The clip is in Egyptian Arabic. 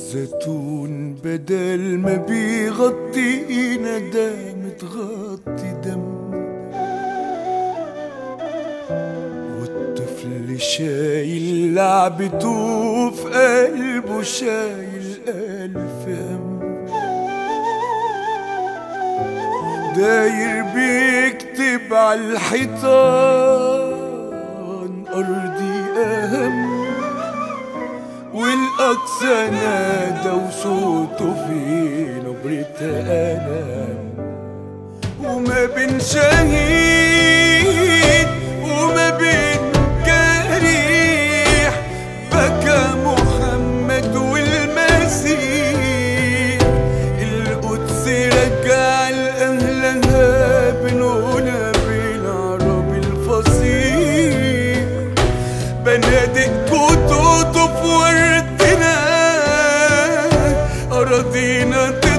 والزيتون بدل ما بيغطينا ده متغطي دم والطفل شايل لعبته في قلبه شايل ألف هم داير بيكتب على الحيطان أرضي أهم والأقصى نادى وصوته في نبرة ألم وما بين شهيد وما بين جريح بكى محمد والمسيح القدس رجع لأهلها بنونا بالعربي الفصيح بنادق كتوته في وردنا أراضينا